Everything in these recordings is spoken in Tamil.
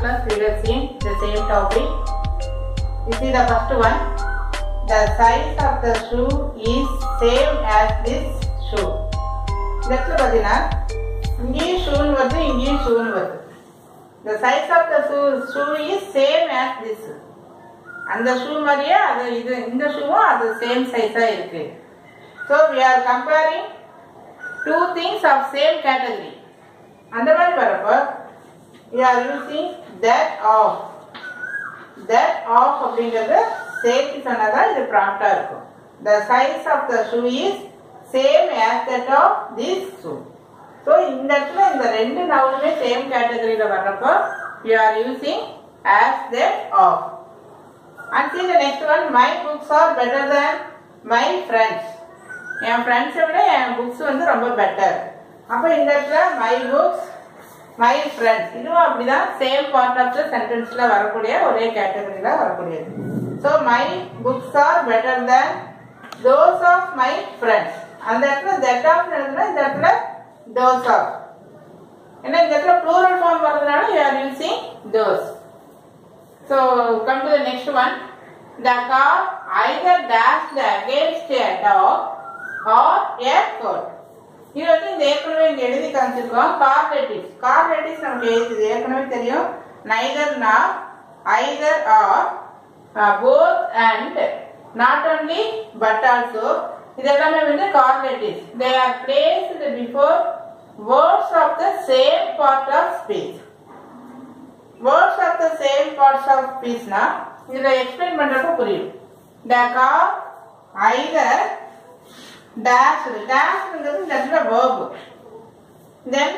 class we will see the same topic. You see the first one. The size of the shoe is same as this shoe. இந்த இடத்துல பார்த்தீங்கன்னா இங்கேயும் ஷூன்னு வருது இங்கேயும் ஷூன்னு வருது the size of the shoe shoe is same as this அந்த ஷூ மாதிரியே அது இது இந்த ஷூவும் அது சேம் சைஸா இருக்கு so we are comparing two things of same category அந்த மாதிரி வரப்போ we are using that of that of அப்படிங்கிறது சேர்த்து சொன்னதா இது ப்ராப்டா இருக்கும் the size of the shoe is same as that of this shoe so இந்த இடத்துல இந்த ரெண்டு நவுனுமே சேம் கேட்டகரியில வர்றப்போ you are using as that of and see the next one my books are better than my friends என் ஃப்ரெண்ட்ஸை விட என் புக்ஸ் வந்து ரொம்ப பெட்டர் அப்போ இந்த இடத்துல மை புக்ஸ் மை ஃப்ரெண்ட்ஸ் இதுவும் அப்படிதான் சேம் பார்ட் ஆஃப் த சென்டென்ஸ்ல வரக்கூடிய ஒரே கேட்டகரியில வரக்கூடியது so my books are better than those of my friends அந்த இடத்துல தட் ஆஃப் எழுதுனா இந்த இடத்துல தோஸ் ஆஃப் ஏன்னா இந்த இடத்துல ப்ளூரல் ஃபார்ம் வர்றதுனால you are using those so come to the next one the car either dash against a dog or a coat இது வந்து இந்த ஏற்கனவே இங்க எழுதி காமிச்சிருக்கோம் கார்டேட்டிவ்ஸ் கார்டேட்டிவ்ஸ் நமக்கு எழுதுது ஏற்கனவே தெரியும் neither not either or both and not only but also இது எல்லாமே வந்து correlatives they are placed before words of the same part of speech words of the same parts of ஸ்பீச்னா இதுல எக்ஸ்பிளைன் பண்றப்ப புரியும் த கார் ஐதர் டேஷ் டேஷ்ங்கிறது இந்த இடத்துல verb தென்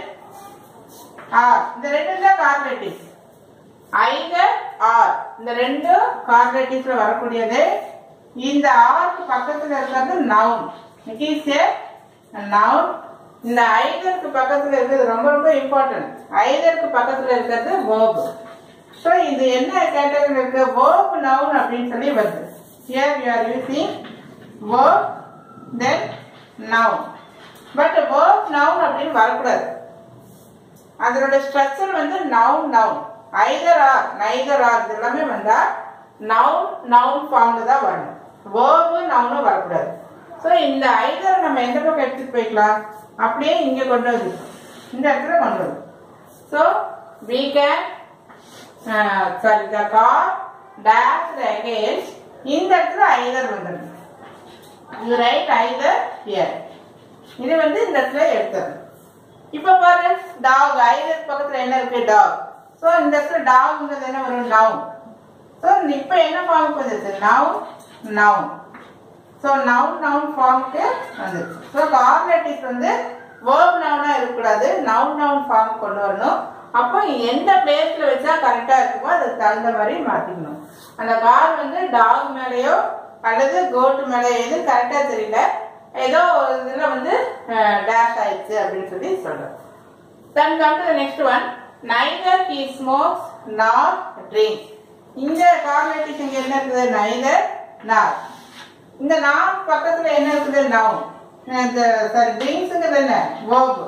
ஆர் இந்த ரெண்டு தான் கார்பரேட்டிவ்ஸ் ஐதர் ஆர் இந்த ரெண்டு கார்பரேட்டிவ்ஸ்ல வரக்கூடியது இந்த ஆருக்கு பக்கத்துல இருக்கிறது noun it is a noun இந்த ஐதருக்கு பக்கத்துல இருக்கிறது ரொம்ப ரொம்ப இம்பார்ட்டன்ட் ஐதருக்கு பக்கத்துல இருக்கிறது verb ஸோ இது என்ன கேட்டகரி இருக்கு verb noun அப்படின்னு சொல்லி வருது here we are using verb then noun but verb noun அப்படின்னு வரக்கூடாது அதனோட ஸ்ட்ரக்சர் வந்து noun noun either or neither or இது எல்லாமே வந்தா நவுன் நவுன் ஃபார்ம்ல தான் வரணும் வேர்பு நவுனும் வரக்கூடாது ஸோ இந்த ஐதர் நம்ம எந்த பக்கம் எடுத்துட்டு போய்க்கலாம் அப்படியே இங்க கொண்டு வந்து இந்த இடத்துல கொண்டு வந்து so we can sorry the car dash against இந்த இடத்துல ஐதர் வந்துடும் யூ ரைட் ஐதர் ஹியர் இது வந்து இந்த இடத்துல எடுத்துடணும் இப்போ பாரு டாக் ஐதர் பக்கத்துல என்ன இருக்கு டாக் ஸோ இந்த இடத்துல டாக்ங்கிறது என்ன வரும் நவுன் ஸோ இப்போ என்ன ஃபார்முக்கு வந்துச்சு noun noun so noun noun ஃபார்முக்கு வந்துச்சு ஸோ கார்னேட்டிவ்ஸ் வந்து வேர்ப் நவுனா இருக்கக்கூடாது நவுன் நவுன் ஃபார்ம் கொண்டு வரணும் அப்போ எந்த பிளேஸ்ல வச்சா கரெக்டா இருக்குமோ அதுக்கு தகுந்த மாதிரி மாத்திக்கணும் அந்த கார் வந்து டாக் மேலேயோ அல்லது கோட்டு மேலேயோ எது கரெக்டா தெரியல ஏதோ ஒரு இதுல வந்து டேஷ் ஆயிடுச்சு அப்படின்னு சொல்லி சொல்றோம் then come to next one neither he smokes not drinks இந்த கார்லேட்டிவ் இங்க என்ன இருக்குது நைதர் நாட் இந்த நாட் பக்கத்துல என்ன இருக்குது நவுன் இந்த சாரி ட்ரிங்க்ஸுங்கிறது என்ன வேர்ப்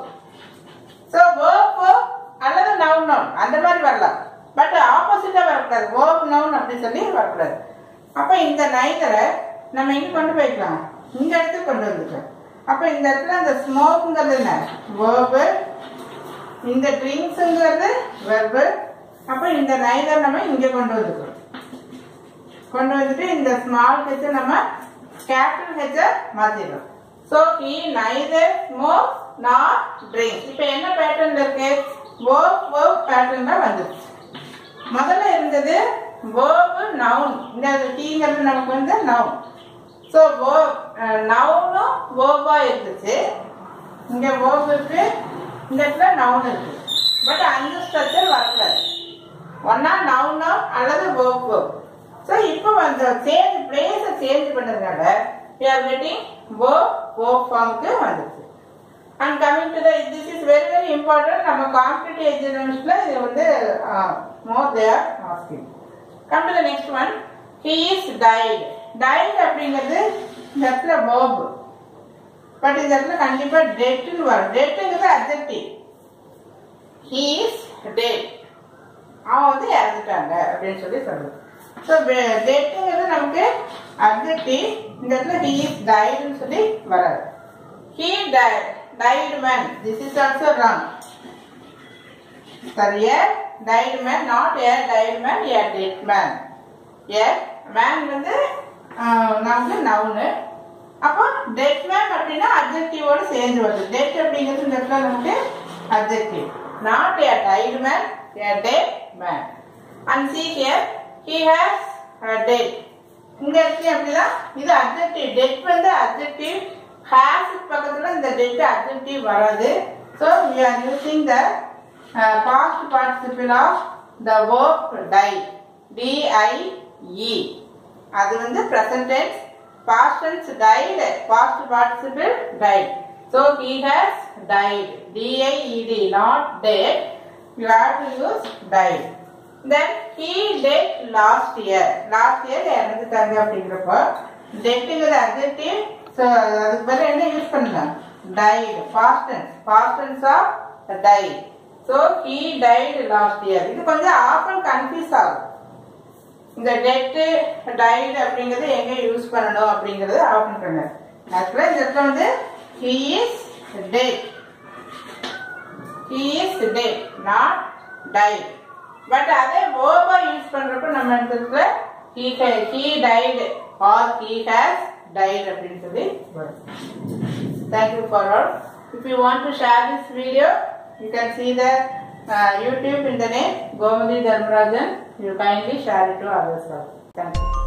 ஸோ வேர்ப் அல்லது நவுன் நவுன் அந்த மாதிரி வரலாம் பட் ஆப்போசிட்டா வரக்கூடாது வேர்ப் நவுன் அப்படி சொல்லி வரக்கூடாது அப்ப இந்த நைதரை நம்ம எங்க கொண்டு போய்க்கலாம் இந்த இடத்துக்கு கொண்டு வந்துக்கலாம் அப்ப இந்த இடத்துல அந்த ஸ்மோக்குங்கிறது என்ன வேர்பு இந்த ட்ரிங்க்ஸுங்கிறது வெர்பு அப்ப இந்த நைதர் நம்ம இங்க கொண்டு வந்துக்கிறோம் கொண்டு வந்துட்டு இந்த ஸ்மால் ஹெச் நம்ம கேபிட்டல் ஹெச்ச மாத்திடுறோம் so he neither smoke not drink இப்போ என்ன பேட்டர்ன்ல இருக்கு வேர்ப் வேர்ப் பேட்டர்ன் தான் வந்துருச்சு முதல்ல இருந்தது வேர்பு நவுன் இந்த டீங்கிறது நமக்கு வந்து நவுன் ஸோ நவுனும் வேர்பா இருந்துச்சு இங்க வேர்ப் இருக்கு இந்த இடத்துல நவுன் இருக்கு பட் அந்த ஸ்ட்ரக்சர் வரக்கூடாது ஒன்னா நவுனா அல்லது வேர்ப் வேர்ப் ஸோ இப்போ வந்து சேஞ்ச் பிளேஸை சேஞ்ச் பண்ணதுனால we are getting verb verb ஃபார்முக்கு வந்துருச்சு and coming to the this is very very important நம்ம காம்படிட்டிவ் எக்ஸாமினேஷன்ல இது வந்து more they are asking come to the next one he is died died அப்படிங்கிறது இந்த இடத்துல verb பட் இந்த இடத்துல கண்டிப்பா டெட்னு வரும் டெட்டுங்கிறது அட்ஜெக்டிவ் ஹி இஸ் டெட் அவன் வந்து இறந்துட்டாங்க அப்படின்னு சொல்லி சொல்லுது ஸோ டெத்துங்கிறது நமக்கு அப்ஜெக்டிவ் இந்த இடத்துல ஹி இஸ் டைடுன்னு சொல்லி வராது he died died man this is also wrong sorry a died man not a died man a dead man a man வந்து ஆஹ், நமக்கு நவுனு அப்போ டெட் மேன் அப்படின்னா அப்ஜெக்டிவோட சேர்ந்து வருது டெட் அப்படிங்கிறது இந்த இடத்துல நமக்கு objective not a died man a dead man and see here he has dead இந்த இடத்துல அப்படிதான் இது அப்ஜெக்டிவ் டெட் வந்து அப்ஜெக்டிவ் ஹேஸ் பக்கத்துல இந்த டெட் அப்ஜெக்டிவ் வராது so we are using the past participle of the work die D I E அது வந்து present tense past tense died past participle died so he has died d i e d not dead you have to use died then he dead last year last year இறந்துட்டாங்க அப்படிங்கிறப்போ டெட்டுங்கிற adjective so அதுக்கு பதிலா என்ன யூஸ் பண்ணலாம் died past tense past tense of died so he died last year இது கொஞ்சம் ஆஃபன் கன்ஃபியூஸ் ஆகும் இந்த டெட்டு டைடு அப்படிங்கறது எங்க யூஸ் பண்ணணும் அப்படிங்கறது ஆஃபன் பண்ணு ஆக்சுவலா இந்த இடத்துல வந்து he is dead he is dead not died but அதே வேர்பா யூஸ் பண்றப்ப நம்ம இந்த இடத்துல he he died or he has died அப்படின்னு சொல்லி வரும் thank you for all if you want to share this video you can see the uh, youtube in the name gomadi dharmarajan you kindly share it to others also. thank you